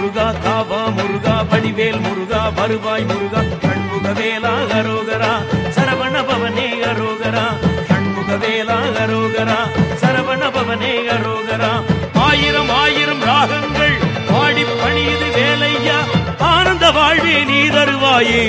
முருகா காவா முருகா வடிவேல் முருகா வருவாய் முருகா கண்முக வேலா அரோகரா சரவண பவனே அரோகரா கண்முக வேலா அரோகரா சரவண பவனே அரோகரா ஆயிரம் ஆயிரம் ராகங்கள் பாடி பணியுது வேலையா ஆனந்த வாழ்வே நீ தருவாயே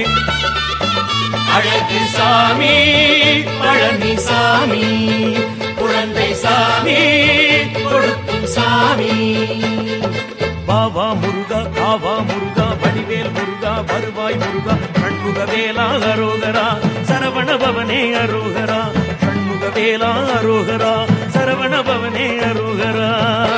அழகு சாமி பழனி சாமி குழந்தை சாமி கொடுக்கும் சாமி பாவா முருகா காவா முருகா வடிவேல் முருகா வருவாய் முருகா கண்முக வேலா அரோகரா சரவண பவனே அரோகரா கண்முக வேலா அரோகரா சரவண பவனே அரோகரா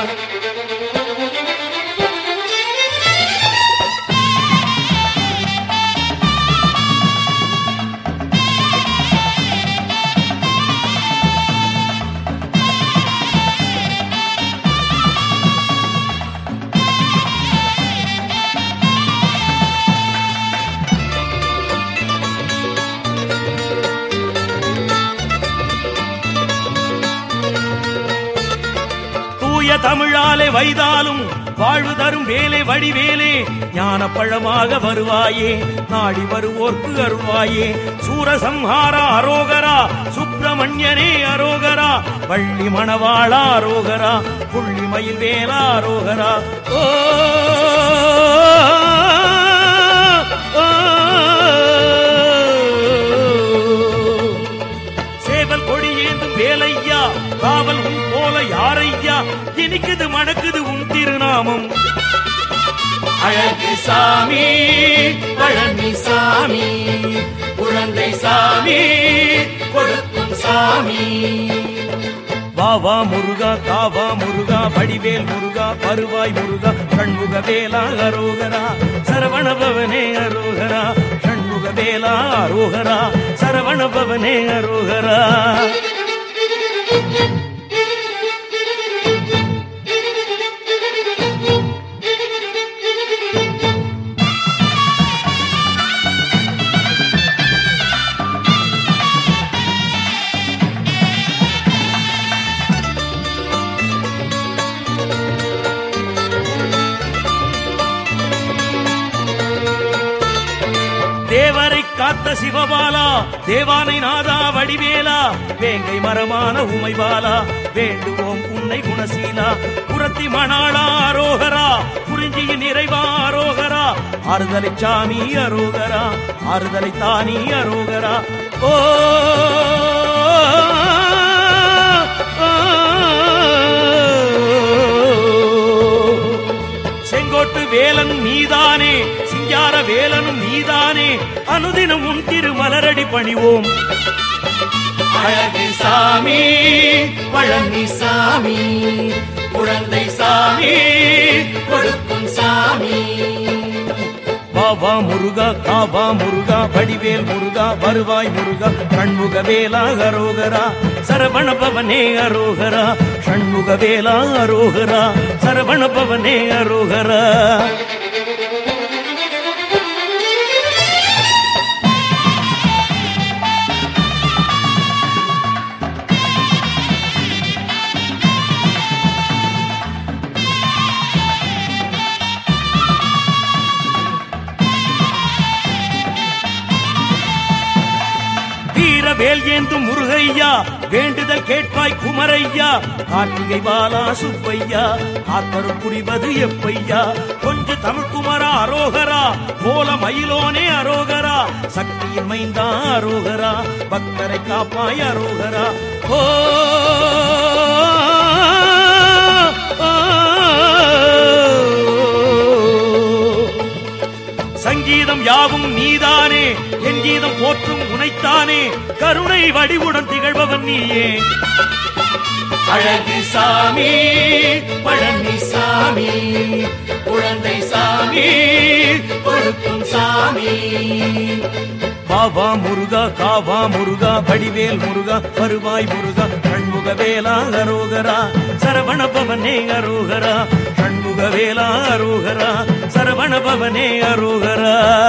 தூய தமிழாலே வைதாலும் வாழ்வு தரும் வேலை வடிவேலே ஞான பழமாக வருவாயே நாடி வருவோர்க்கு அருள்வாயே சூரசம்ஹாரா அரோகரா சுப்பிரமணியனே அரோகரா வள்ளி மணவாளா அரோகரா புள்ளி மயில் வேலா அரோகரா ஓ சேவல் கொடி ஏந்தும் வேலையா காவல் உன் போல யாரையா இனிக்குது மணக்குது உன் திருநாமம் அழகு சாமி பழனி சாமி குழந்தை சாமி கொடுக்கும் சாமி வாவா முருகா காவா முருகா வடிவேல் முருகா பருவாய் முருகா கண்முக வேலா அரோகரா சரவண பவனே அரோகரா கண்முக வேலா அரோகரா சரவண பவனே அரோகரா தேவரை காத்த சிவபாலா தேவானை நாதா வடிவேலா வேங்கை மரமான உமைபாலா வேண்டுவோம் உன்னை குணசீலா புரத்தி மணாளா அரோகரா குறிஞ்சியின் நிறைவா அரோகரா ஆறுதலை சாமி அரோகரா ஆறுதலை தானி அரோகரா ஓ செங்கோட்டு வேலன் நீதானே சிங்கார வேலனும் நீதானே அனுதினம் உன் திருமலரடி பணிவோம் அழகு சாமி பழனி சாமி குழந்தை சாமி கொடுக்கும் சாமி வாவா முருகா காவா முருகா வடிவேல் முருகா வருவாய் முருகா கண்முக வேலா அரோகரா சரவண பவனே அரோகரா ஷண்முக வேலா அரோகரா சரவண பவனே அரோகரா வீரவேல் ஏந்தும் முருகையா வேண்டுதல் கேட்பாய் குமரையா கார்த்திகை பாலா சுப்பையா காத்தரும் புரிவது எப்பையா கொஞ்ச தமிழ் குமரா அரோகரா கோல மயிலோனே அரோகரா சக்தியின் மைந்தா அரோகரா பக்தரை காப்பாய் அரோகரா ஓ சங்கீதம் யாவும் நீதானே என் கீதம் போற்றும் உனைத்தானே கருணை வடிவுடன் திகழ்பவன் நீயே அழகு சாமி பழனி சாமி குழந்தை சாமி கொடுக்கும் சாமி பாவா முருகா காவா முருகா வடிவேல் முருகா வருவாய் முருகா கண்முக வேலா அரோகரா சரவண பவனே அரோகரா கண்முக வேலா அரோகரா சரவண பவனே அரோகரா